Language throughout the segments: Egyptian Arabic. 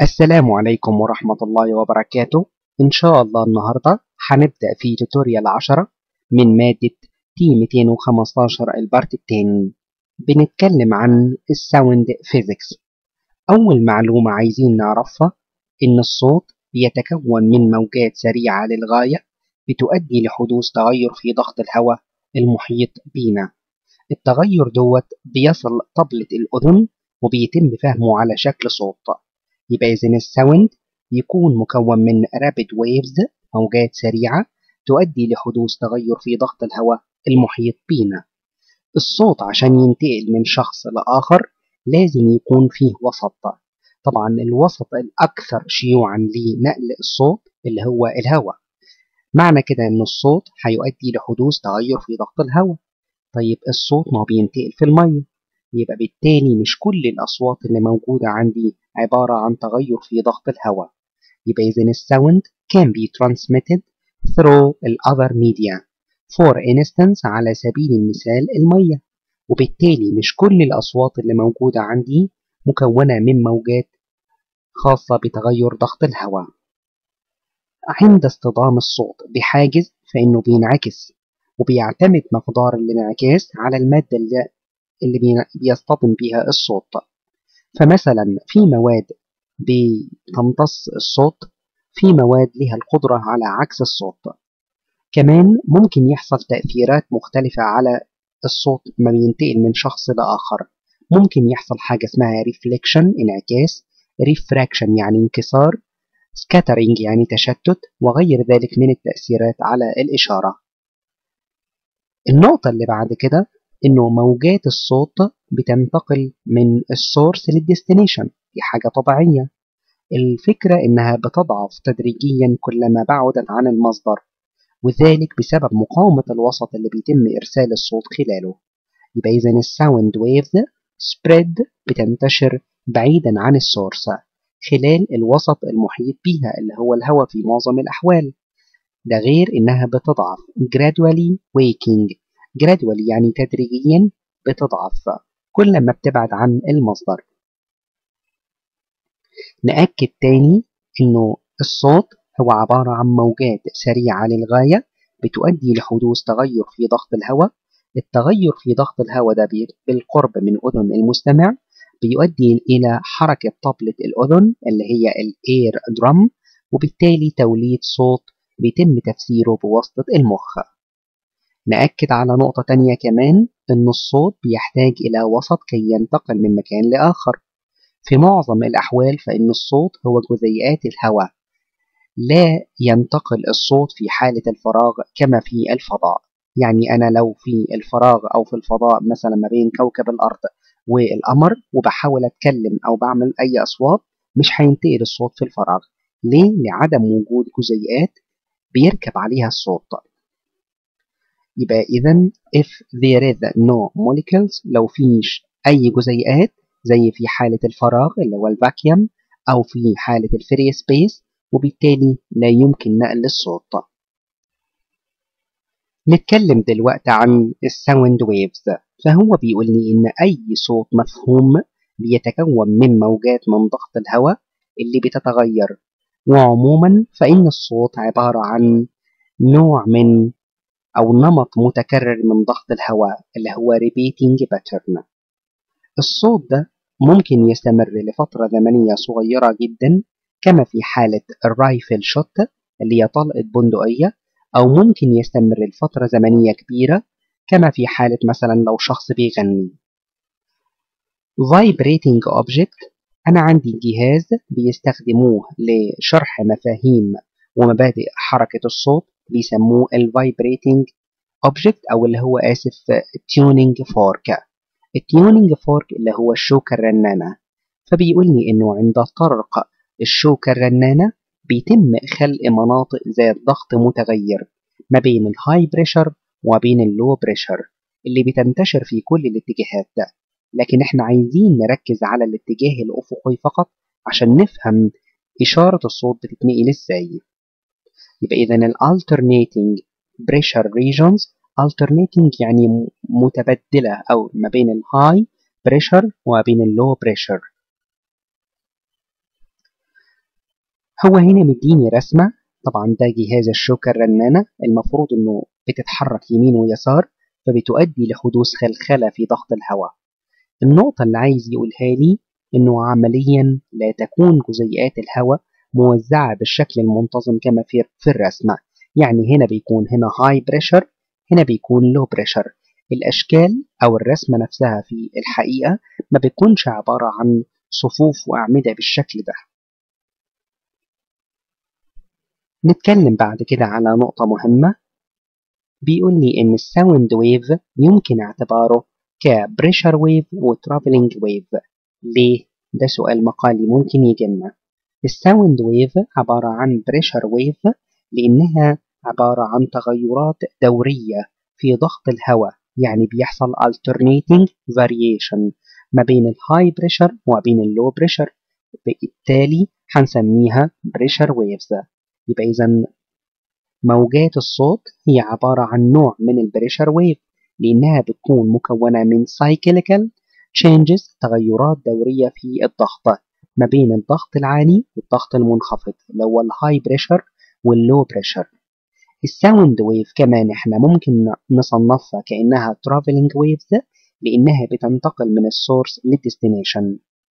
السلام عليكم ورحمة الله وبركاته إن شاء الله النهاردة هنبدأ في توتوريال 10 من مادة تي 215 البارت التاني بنتكلم عن الساوند فيزيكس أول معلومة عايزين نعرفها إن الصوت بيتكون من موجات سريعة للغاية بتؤدي لحدوث تغير في ضغط الهواء المحيط بينا التغير دوت بيصل طبلة الأذن وبيتم فهمه على شكل صوت يبقى إذن الساوند يكون مكون من رابid ويفز موجات سريعة تؤدي لحدوث تغير في ضغط الهواء المحيط بينا الصوت عشان ينتقل من شخص لآخر لازم يكون فيه وسط طبعا الوسط الأكثر شيوعا لنقل الصوت اللي هو الهواء معنى كده إن الصوت هيؤدي لحدوث تغير في ضغط الهواء طيب الصوت ما بينتقل في المية يبقى بالتالي مش كل الأصوات اللي موجودة عندي عبارة عن تغير في ضغط الهواء يبقى إذن الساوند can be transmitted through other media for instance على سبيل المثال المية وبالتالي مش كل الأصوات اللي موجودة عندي مكونة من موجات خاصة بتغير ضغط الهواء عند اصطدام الصوت بحاجز فإنه بينعكس وبيعتمد مقدار الانعكاس على المادة اللي, اللي بيصطدم بها الصوت فمثلا في مواد بتمتص الصوت في مواد لها القدرة على عكس الصوت كمان ممكن يحصل تأثيرات مختلفة على الصوت ما بينتقل من شخص لآخر ممكن يحصل حاجة اسمها reflection انعكاس refraction يعني انكسار scattering يعني تشتت وغير ذلك من التأثيرات على الإشارة النقطة اللي بعد كده إنه موجات الصوت بتنتقل من السورس للديستنيشن دي حاجة طبيعية الفكرة إنها بتضعف تدريجيا كلما بعدت عن المصدر وذلك بسبب مقاومة الوسط اللي بيتم إرسال الصوت خلاله يبقى إذا الساوند ويفز سبريد بتنتشر بعيدا عن السورس خلال الوسط المحيط بيها اللي هو الهواء في معظم الأحوال ده غير إنها بتضعف gradually waking gradually يعني تدريجيا بتضعف كل ما بتبعد عن المصدر نأكد تاني إنه الصوت هو عبارة عن موجات سريعة للغاية بتؤدي لحدوث تغير في ضغط الهواء التغير في ضغط الهواء ده بالقرب من أذن المستمع بيؤدي إلى حركة طبلة الأذن اللي هي الإير درام وبالتالي توليد صوت بيتم تفسيره بواسطة المخ نأكد على نقطة تانية كمان إن الصوت بيحتاج إلى وسط كي ينتقل من مكان لآخر في معظم الأحوال فإن الصوت هو جزيئات الهواء لا ينتقل الصوت في حالة الفراغ كما في الفضاء يعني أنا لو في الفراغ أو في الفضاء مثلا ما بين كوكب الأرض والقمر وبحاول أتكلم أو بعمل أي أصوات مش هينتقل الصوت في الفراغ ليه؟ لعدم وجود جزيئات بيركب عليها الصوت يبقى إذا if there is no molecules لو فيش أي جزيئات زي في حالة الفراغ اللي هو الفاكيوم أو في حالة الفري سبيس وبالتالي لا يمكن نقل الصوت نتكلم دلوقتي عن الساوند ويفز فهو بيقول لي إن أي صوت مفهوم بيتكون من موجات من ضغط الهواء اللي بتتغير وعموما فإن الصوت عبارة عن نوع من أو نمط متكرر من ضغط الهواء اللي هو repeating pattern الصوت ده ممكن يستمر لفترة زمنية صغيرة جدا كما في حالة الرايفل شوت اللي هي طلقة بندقية أو ممكن يستمر لفترة زمنية كبيرة كما في حالة مثلا لو شخص بيغني vibrating object أنا عندي جهاز بيستخدموه لشرح مفاهيم ومبادئ حركة الصوت بيسموه الفايبريتنج اوبجكت او اللي هو اسف تيونينج فورك التيونينج فورك اللي هو الشوكة الرنانة فبيقول لي انه عند طرق الشوكة الرنانة بيتم خلق مناطق ذات ضغط متغير ما بين الهاي بريشر وبين اللو بريشر اللي بتنتشر في كل الاتجاهات ده لكن احنا عايزين نركز على الاتجاه الافقي فقط عشان نفهم اشارة الصوت بتتنقل ازاي يبقى إذا ال alternating pressure regions alternating يعني متبدلة أو ما بين ال high pressure وما بين ال low pressure هو هنا مديني رسمة طبعا ده جهاز الشوكة الرنانة المفروض انه بتتحرك يمين ويسار فبتؤدي لحدوث خلخلة في ضغط الهواء النقطة اللي عايز يقولها لي انه عمليا لا تكون جزيئات الهواء موزعة بالشكل المنتظم كما في في الرسمة يعني هنا بيكون هنا هاي بريشر هنا بيكون لو بريشر الأشكال أو الرسمة نفسها في الحقيقة ما بتكونش عبارة عن صفوف وأعمدة بالشكل ده نتكلم بعد كده على نقطة مهمة بيقول لي إن الساوند ويف يمكن اعتباره كبريشر ويف وترافلينج ويف ليه؟ ده سؤال مقالي ممكن يجينا الساوند ويف عبارة عن بريشر ويف لأنها عبارة عن تغيرات دورية في ضغط الهواء يعني بيحصل alternating variation ما بين الهاي بريشر وما بين اللو بريشر بالتالي هنسميها بريشر ويفز يبقى إذا موجات الصوت هي عبارة عن نوع من البريشر ويف لأنها بتكون مكونة من cyclical changes تغيرات دورية في الضغط ما بين الضغط العالي والضغط المنخفض اللي هو الهاي بريشر واللو بريشر الساوند ويف كمان احنا ممكن نصنفها كأنها traveling waves لأنها بتنتقل من السورس للديستنيشن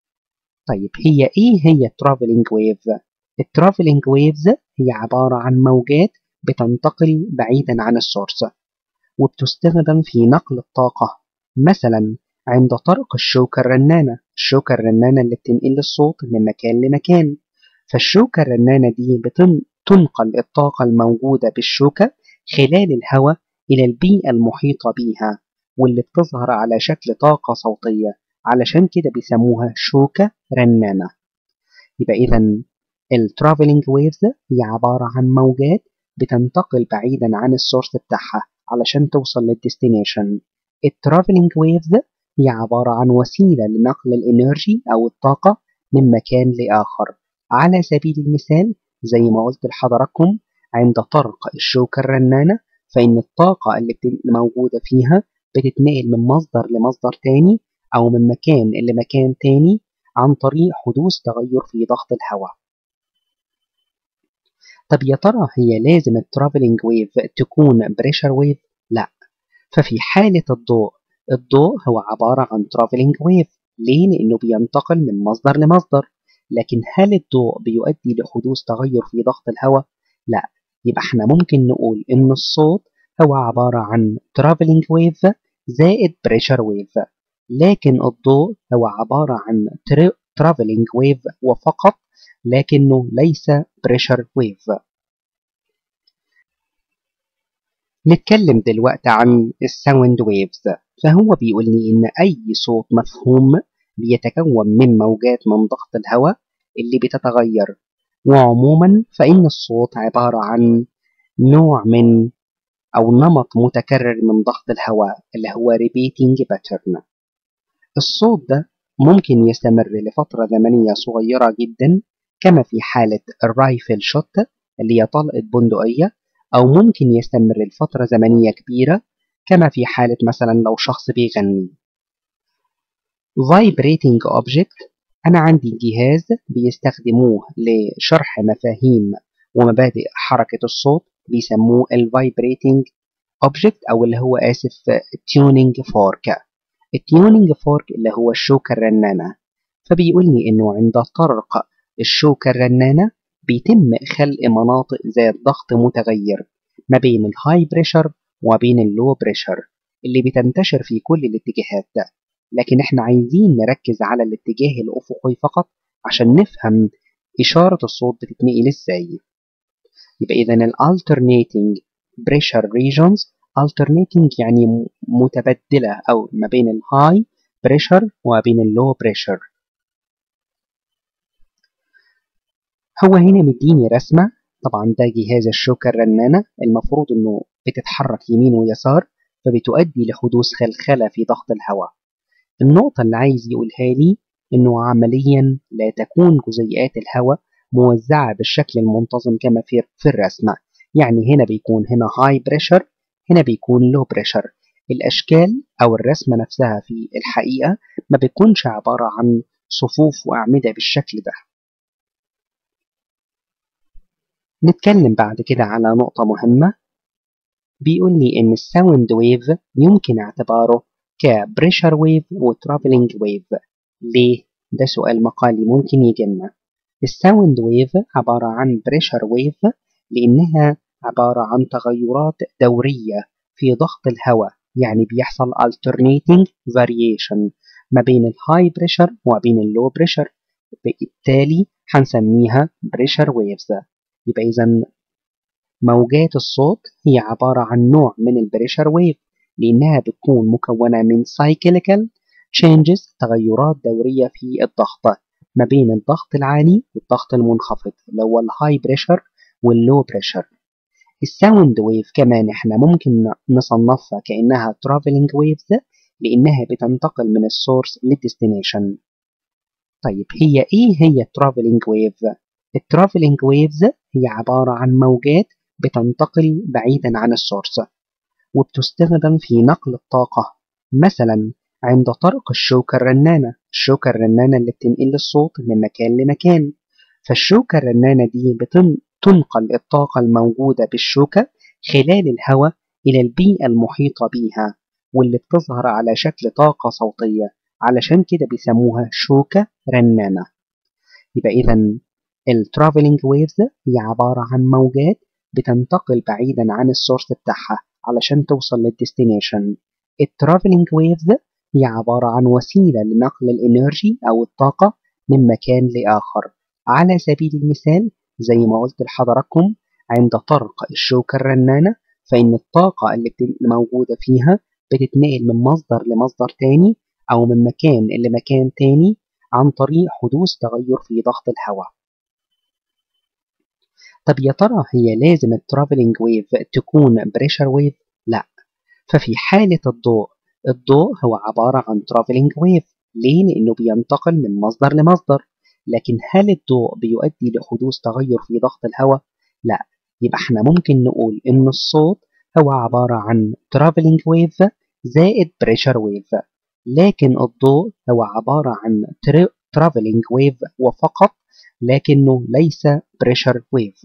طيب هي ايه هي الترافلينج ويف الترافلينج ويفز هي عبارة عن موجات بتنتقل بعيدا عن السورس وبتستخدم في نقل الطاقة مثلا عند طرق الشوكة الرنانة الشوكة الرنانة اللي بتنقل الصوت من مكان لمكان فالشوكة الرنانة دي بتنقل الطاقة الموجودة بالشوكة خلال الهواء إلى البيئة المحيطة بيها واللي بتظهر على شكل طاقة صوتية علشان كده بيسموها شوكة رنانة يبقى إذا الترافلينج ويفز هي عبارة عن موجات بتنتقل بعيدا عن السورس بتاعها علشان توصل للديستنيشن الترافلينج ويفز هي عبارة عن وسيلة لنقل الإنرجي أو الطاقة من مكان لآخر على سبيل المثال زي ما قلت لحضراتكم عند طرق الشوكة الرنانة فإن الطاقة اللي موجودة فيها بتتنقل من مصدر لمصدر تاني أو من مكان لمكان تاني عن طريق حدوث تغير في ضغط الهواء طب يا ترى هي لازم الترافلينج ويف تكون بريشر ويف؟ لا ففي حالة الضوء الضوء هو عبارة عن ترافلينج ويف ليه؟ لأنه بينتقل من مصدر لمصدر لكن هل الضوء بيؤدي لحدوث تغير في ضغط الهواء؟ لا يبقى احنا ممكن نقول إن الصوت هو عبارة عن ترافلينج ويف زائد بريشر ويف لكن الضوء هو عبارة عن ترافلينج ويف وفقط لكنه ليس بريشر ويف نتكلم دلوقتي عن الساوند ويفز فهو بيقول لي إن أي صوت مفهوم بيتكون من موجات من ضغط الهواء اللي بتتغير وعموما فإن الصوت عبارة عن نوع من أو نمط متكرر من ضغط الهواء اللي هو repeating pattern الصوت ده ممكن يستمر لفترة زمنية صغيرة جدا كما في حالة الرايفل شوت اللي هي طلقة بندقية أو ممكن يستمر لفترة زمنية كبيرة كما في حالة مثلا لو شخص بيغني vibrating object أنا عندي جهاز بيستخدموه لشرح مفاهيم ومبادئ حركة الصوت بيسموه ال vibrating object أو اللي هو آسف tuning fork التيونينج فورك اللي هو الشوكة الرنانة فبيقول لي إنه عند طرق الشوكة الرنانة بيتم خلق مناطق ذات ضغط متغير ما بين الهاي بريشر وما بين اللو بريشر اللي بتنتشر في كل الاتجاهات ده لكن احنا عايزين نركز على الاتجاه الأفقي فقط عشان نفهم إشارة الصوت بتتنقل ازاي يبقى إذا ال alternating pressure regions alternating يعني متبدلة أو ما بين الهاي بريشر وما بين اللو بريشر هو هنا مديني رسمة طبعا ده جهاز الشوكة الرنانة المفروض انه بتتحرك يمين ويسار فبتؤدي لحدوث خلخلة في ضغط الهواء النقطة اللي عايز يقولها لي انه عمليا لا تكون جزيئات الهواء موزعة بالشكل المنتظم كما في في الرسمة يعني هنا بيكون هنا هاي بريشر هنا بيكون لو بريشر الأشكال أو الرسمة نفسها في الحقيقة ما بتكونش عبارة عن صفوف وأعمدة بالشكل ده نتكلم بعد كده على نقطة مهمة بيقول لي إن الساوند ويف يمكن اعتباره كبريشر ويف وترافلينج ويف ليه؟ ده سؤال مقالي ممكن يجي لنا الساوند ويف عبارة عن بريشر ويف لأنها عبارة عن تغيرات دورية في ضغط الهواء يعني بيحصل alternating variation ما بين الهاي بريشر وما بين اللو بريشر بالتالي هنسميها بريشر ويفز يبقى إذا موجات الصوت هي عبارة عن نوع من البريشر ويف لأنها بتكون مكونة من cyclical changes تغيرات دورية في الضغط ما بين الضغط العالي والضغط المنخفض اللي هو الهاي بريشر واللو بريشر الساوند ويف كمان احنا ممكن نصنفها كأنها traveling waves لأنها بتنتقل من السورس للديستنيشن طيب هي ايه هي الترافلينج ويف الترافلينج ويفز هي عبارة عن موجات بتنتقل بعيدا عن السورس وبتستخدم في نقل الطاقة مثلا عند طرق الشوكة الرنانة الشوكة الرنانة اللي بتنقل الصوت من مكان لمكان فالشوكة الرنانة دي بتنقل الطاقة الموجودة بالشوكة خلال الهواء إلى البيئة المحيطة بيها واللي بتظهر على شكل طاقة صوتية علشان كده بيسموها شوكة رنانة يبقى إذا الترافلينج ويفز هي عبارة عن موجات بتنتقل بعيدا عن السورس بتاعها علشان توصل للديستنيشن الترافلينج ويفز هي عبارة عن وسيلة لنقل الإنرجي أو الطاقة من مكان لآخر على سبيل المثال زي ما قلت لحضراتكم عند طرق الشوكة الرنانة فإن الطاقة اللي موجودة فيها بتتنقل من مصدر لمصدر تاني أو من مكان لمكان تاني عن طريق حدوث تغير في ضغط الهواء طب يا ترى هي لازم الترافلينج ويف تكون بريشر ويف؟ لا ففي حالة الضوء الضوء هو عبارة عن ترافلينج ويف ليه؟ لأنه بينتقل من مصدر لمصدر لكن هل الضوء بيؤدي لحدوث تغير في ضغط الهواء؟ لا يبقى احنا ممكن نقول إن الصوت هو عبارة عن ترافلينج ويف زائد بريشر ويف لكن الضوء هو عبارة عن ترافلينج ويف وفقط لكنه ليس بريشر ويف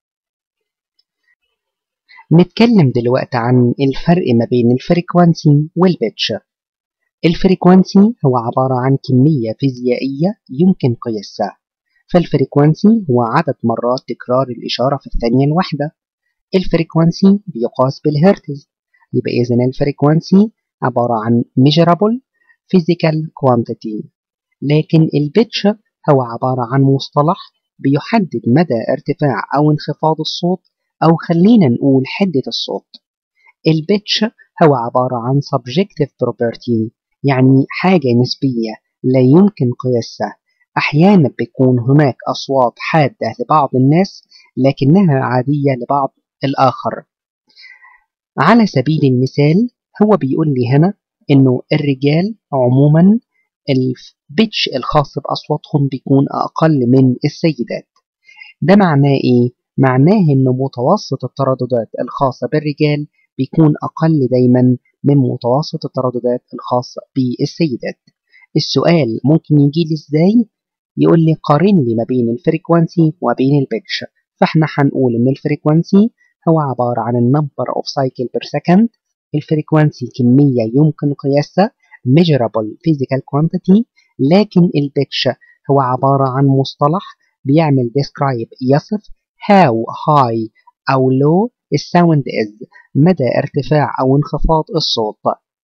نتكلم دلوقتي عن الفرق ما بين الفريكوانسي والبيتش الفريكوانسي هو عبارة عن كمية فيزيائية يمكن قياسها فالفريكوانسي هو عدد مرات تكرار الإشارة في الثانية الواحدة الفريكوانسي بيقاس بالهرتز يبقى إذن الفريكوانسي عبارة عن measurable physical quantity لكن البيتش هو عبارة عن مصطلح بيحدد مدى ارتفاع أو انخفاض الصوت أو خلينا نقول حدة الصوت البيتش هو عبارة عن subjective property يعني حاجة نسبية لا يمكن قياسها أحيانا بيكون هناك أصوات حادة لبعض الناس لكنها عادية لبعض الآخر على سبيل المثال هو بيقول لي هنا إنه الرجال عموما البيتش الخاص بأصواتهم بيكون أقل من السيدات ده معناه إيه؟ معناه إن متوسط الترددات الخاصة بالرجال بيكون أقل دايما من متوسط الترددات الخاصة بالسيدات السؤال ممكن يجي لي إزاي؟ يقول لي قارن لي ما بين الفريكوانسي وبين البيتش فاحنا هنقول إن الفريكوانسي هو عبارة عن النمبر اوف سايكل بير سكند الفريكوانسي كمية يمكن قياسها measurable physical quantity لكن البيتش هو عبارة عن مصطلح بيعمل describe يصف how high أو low الساوند is مدى ارتفاع أو انخفاض الصوت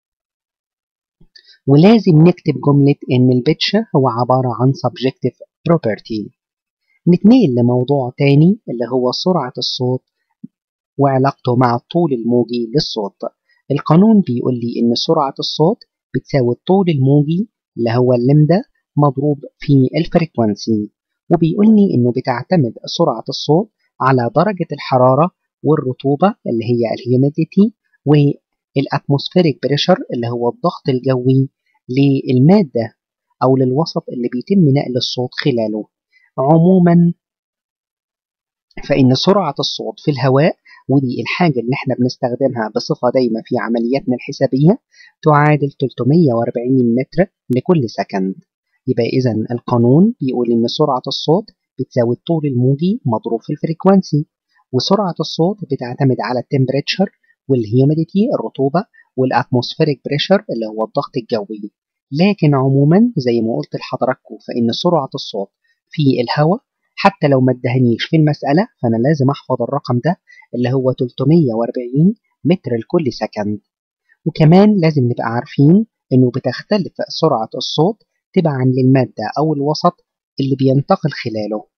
ولازم نكتب جملة إن البيتش هو عبارة عن subjective property نتنقل لموضوع تاني اللي هو سرعة الصوت وعلاقته مع الطول الموجي للصوت القانون بيقول لي إن سرعة الصوت بتساوي الطول الموجي اللي هو اللمدة مضروب في الفريكوانسي وبيقول لي إنه بتعتمد سرعة الصوت على درجة الحرارة والرطوبة اللي هي الهيوميديتي والاتموسفيريك بريشر اللي هو الضغط الجوي للمادة أو للوسط اللي بيتم نقل الصوت خلاله عموما فإن سرعة الصوت في الهواء ودي الحاجة اللي احنا بنستخدمها بصفة دايمة في عملياتنا الحسابية تعادل 340 متر لكل سكند يبقى إذا القانون بيقول إن سرعة الصوت بتساوي الطول الموجي مضروب في الفريكوانسي وسرعة الصوت بتعتمد على التمبريتشر والهيوميديتي الرطوبة والاتموسفيريك بريشر اللي هو الضغط الجوي لكن عموما زي ما قلت لحضراتكم فإن سرعة الصوت في الهواء حتى لو ما ادهنيش في المسألة فأنا لازم أحفظ الرقم ده اللي هو 340 متر لكل سكند وكمان لازم نبقى عارفين إنه بتختلف سرعة الصوت تبعا للمادة أو الوسط اللي بينتقل خلاله